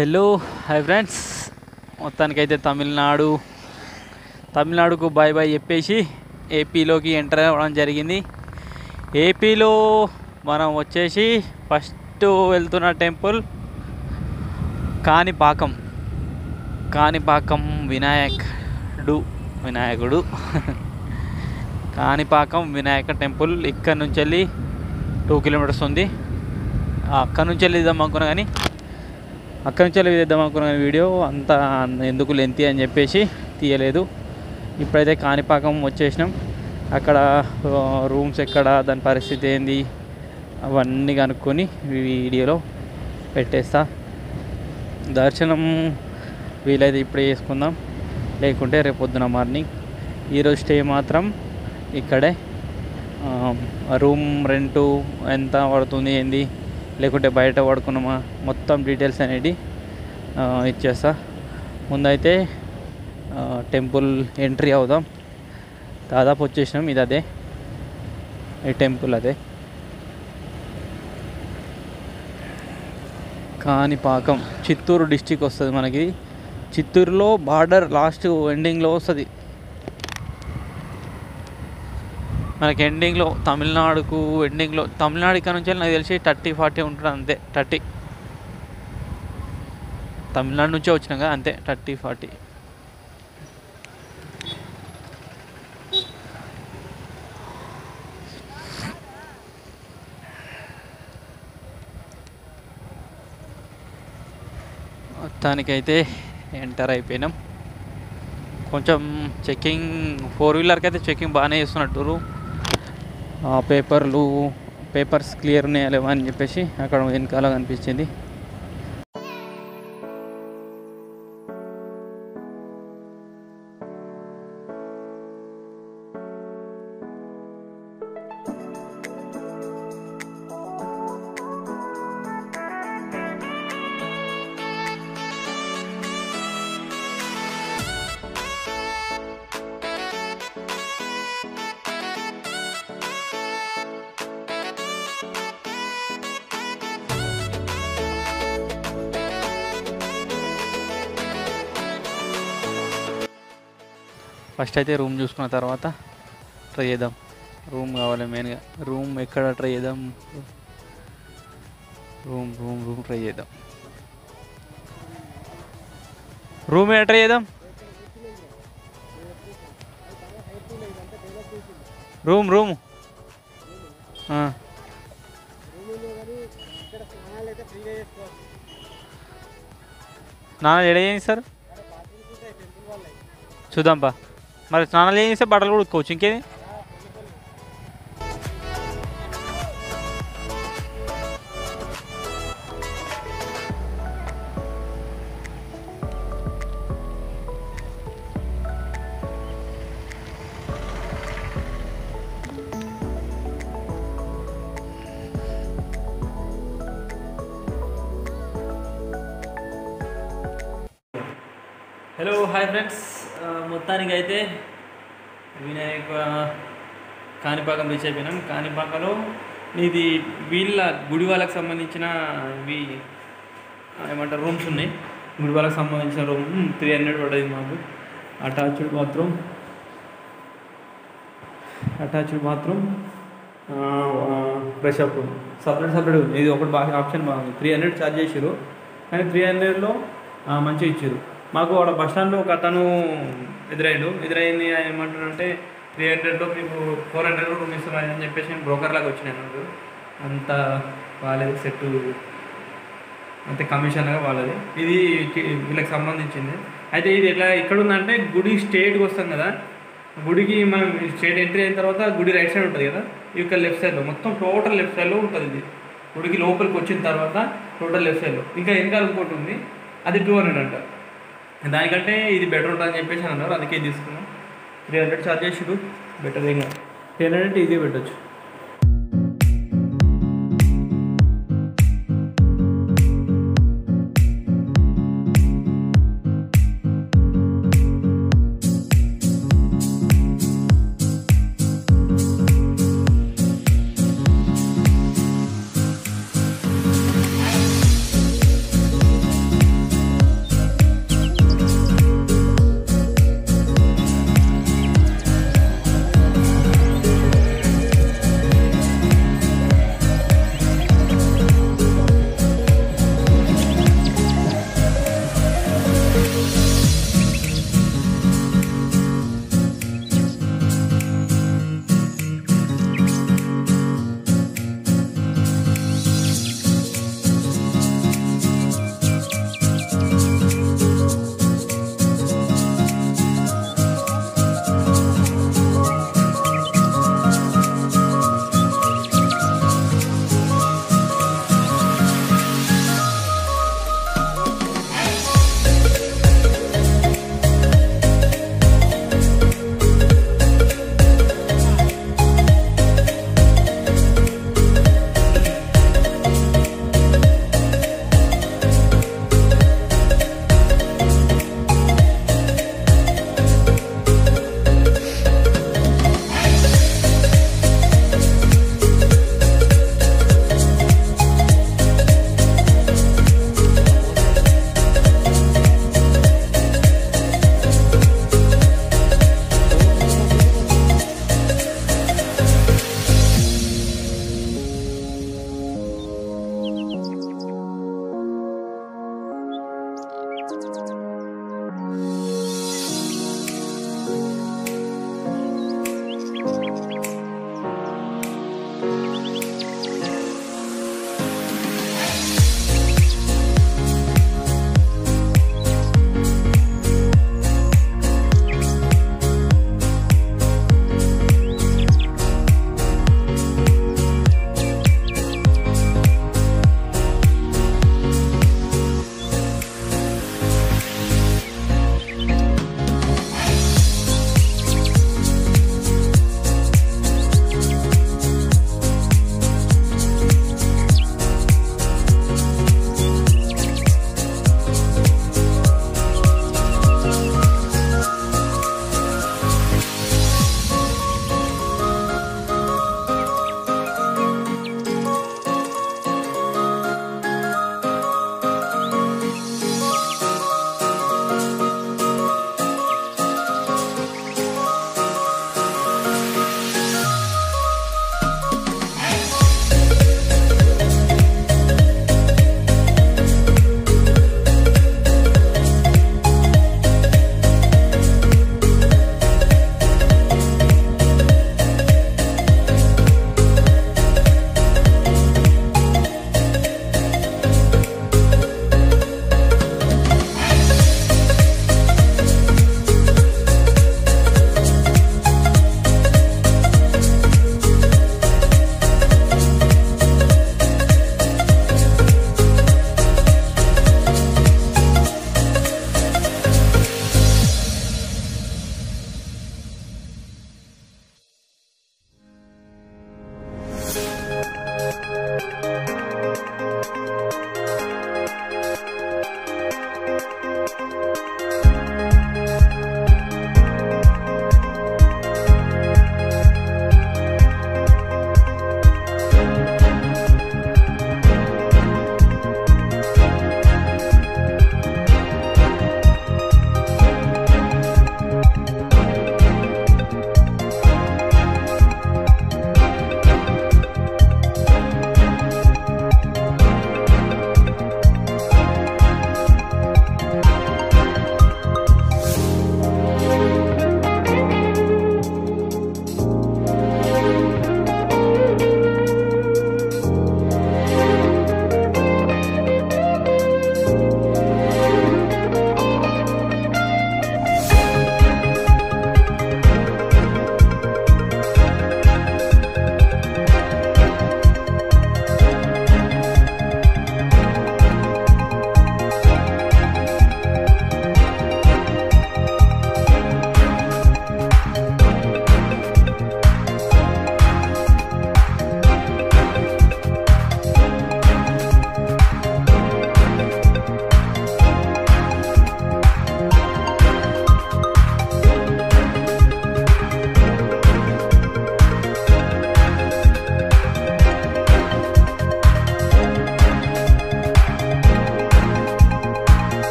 hello hi friends మొత్తానికైతే తమిళనాడు తమిళనాడుకు bye bye చెప్పేసి ఏపీలోకి ఎంటర్ అవ్వడం జరిగింది ఏపీలో మనం వచ్చేసి ఫస్ట్ వెళ్తున్న టెంపుల్ కాణిపాకం కాణిపాకం వినాయకుడు వినాయకుడు కాణిపాకం వినాయక టెంపుల్ ఇక్కడ నుంచి వెళ్ళి టూ కిలోమీటర్స్ ఉంది అక్కడ నుంచి వెళ్ళి ఇద్దాం అనుకున్నా కానీ అక్కడి నుంచి వెళ్ళి తీద్దాం అనుకున్న వీడియో అంత ఎందుకు లెంతి అని చెప్పేసి తీయలేదు ఇప్పుడైతే కాణిపాకం వచ్చేసినాం అక్కడ రూమ్స్ ఎక్కడ దాని పరిస్థితి ఏంది అవన్నీ కనుక్కొని వీడియోలో పెట్టేస్తా దర్శనం వీలైతే ఇప్పుడే చేసుకుందాం లేకుంటే రేపు పొద్దున మార్నింగ్ ఈరోజు స్టే మాత్రం ఇక్కడే రూమ్ రెంటు ఎంత పడుతుంది ఏంది లేకుంటే బయట పడుకున్నామా మొత్తం డీటెయిల్స్ అనేవి ఇచ్చేస్తా ముందైతే టెంపుల్ ఎంట్రీ అవుదాం దాదాపు వచ్చేసినాం ఇది అదే ఈ టెంపుల్ అదే కాణిపాకం చిత్తూరు డిస్టిక్ వస్తుంది మనకి చిత్తూరులో బార్డర్ లాస్ట్ ఎండింగ్లో వస్తుంది మనకి ఎండింగ్లో తమిళనాడుకు ఎండింగ్లో తమిళనాడు ఇక్కడ నుంచి నాకు తెలిసి థర్టీ ఫార్టీ ఉంటుంది అంతే థర్టీ తమిళనాడు నుంచే వచ్చినాం కదా అంతే థర్టీ ఫార్టీ మొత్తానికైతే ఎంటర్ అయిపోయినాం కొంచెం చెకింగ్ ఫోర్ వీలర్కి అయితే చెకింగ్ బాగానే చేస్తున్నట్టు ఆ పేపర్లు పేపర్స్ క్లియర్ ఉన్నాయా లేవా అని చెప్పేసి అక్కడ వెనకాల కనిపించింది ఫస్ట్ అయితే రూమ్ చూసుకున్న తర్వాత ట్రై చేద్దాం రూమ్ కావాలి మెయిన్గా రూమ్ ఎక్కడ ట్రై చేద్దాం రూమ్ రూమ్ రూమ్ ట్రై చేద్దాం రూమ్ ఎక్కడ ట్రై చేద్దాం రూమ్ రూమ్ నాన్న ఎడ చేయండి సార్ చూద్దాంపా మరి స్నానాలు ఏం చేస్తే బట్టలు కూడా ఉతుకోవచ్చు ఇంకేది హలో హాయ్ ఫ్రెండ్స్ మొత్తానికి అయితే వినాయక కాణిపాకం రీచ్ అయిపోయినాం కాణిపాకలో ఇది వీళ్ళ గుడి వాళ్ళకి సంబంధించిన ఇవి ఏమంటారు రూమ్స్ ఉన్నాయి గుడి వాళ్ళకి సంబంధించిన రూమ్ త్రీ హండ్రెడ్ పడ్డది మాకు attached bathroom attached bathroom fresh up room separate separate ఉంది ఇది ఒకటి బాగా ఆప్షన్ బాగుంది త్రీ హండ్రెడ్ ఛార్జ్ చేసారు కానీ త్రీ హండ్రెడ్లో మంచిగా ఇచ్చారు మాకు అక్కడ బస్ స్టాండ్లో ఒక అతను ఎదురయ్యాడు ఎదురైంది ఆయన ఏమంటాడంటే త్రీ హండ్రెడ్లో మీకు ఫోర్ హండ్రెడ్ రూమ్ ఇస్తున్నాను అని చెప్పేసి నేను బ్రోకర్ లాగా వచ్చినాను అంత వాళ్ళది సెట్ అంతే కమిషన్గా వాళ్ళది ఇది వీళ్ళకి సంబంధించింది అయితే ఇది ఎట్లా ఎక్కడ ఉందంటే గుడి స్టేట్కి వస్తాం కదా గుడికి మనం స్టేట్ ఎంట్రీ అయిన తర్వాత గుడి రైట్ సైడ్ ఉంటుంది కదా ఇక్కడ లెఫ్ట్ సైడ్లో మొత్తం టోటల్ లెఫ్ట్ సైడ్లో ఉంటుంది ఇది గుడికి లోపలికి వచ్చిన తర్వాత టోటల్ లెఫ్ట్ సైడ్లో ఇంకా వెనకాల ఇంకోటి ఉంది అది టూ హండ్రెడ్ అంట దానికంటే ఇది బెటర్ ఉంటుందని చెప్పేసి అన్నారు అందుకే తీసుకున్నాం త్రీ హండ్రెడ్ ఛార్జ్ చేసిరు బెటర్ ఇంకా త్రీ హండ్రెడ్ ఈజీ పెట్టచ్చు